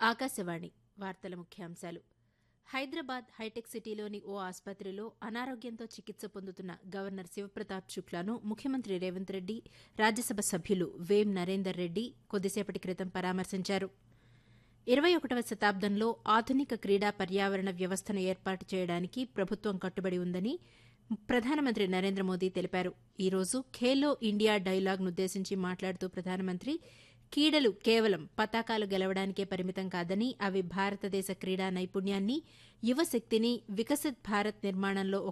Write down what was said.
ఆకాశవాణి వార్తల ముఖ్యాంశాలు హైదరాబాద్ హైటెక్ సిటీలోని ఓ ఆసుపత్రిలో అనారోగ్యంతో చికిత్స పొందుతున్న గవర్నర్ శివప్రతాప్ శుక్లాను ముఖ్యమంత్రి రేవంత్ రెడ్డి రాజ్యసభ సభ్యులు వేం నరేందర్ రెడ్డి కొద్దిసేపటి క్రితం పరామర్శించారు ఇరవై ఒకటవ శతాబ్దంలో ఆధునిక క్రీడా పర్యావరణ వ్యవస్థను ఏర్పాటు చేయడానికి ప్రభుత్వం కట్టుబడి ఉందని ప్రధానమంత్రి నరేంద్ర మోదీ తెలిపారు ఈ రోజు ఖేలో ఇండియా డైలాగ్నుద్దేశించి మాట్లాడుతూ ప్రధానమంత్రి క్రీడలు కేవలం పతాకాలు గెలవడానికే పరిమితం కాదని అవి భారతదేశ క్రీడా నైపుణ్యాన్ని యువశక్తిని వికసిత్ భారత్ నిర్మాణంలో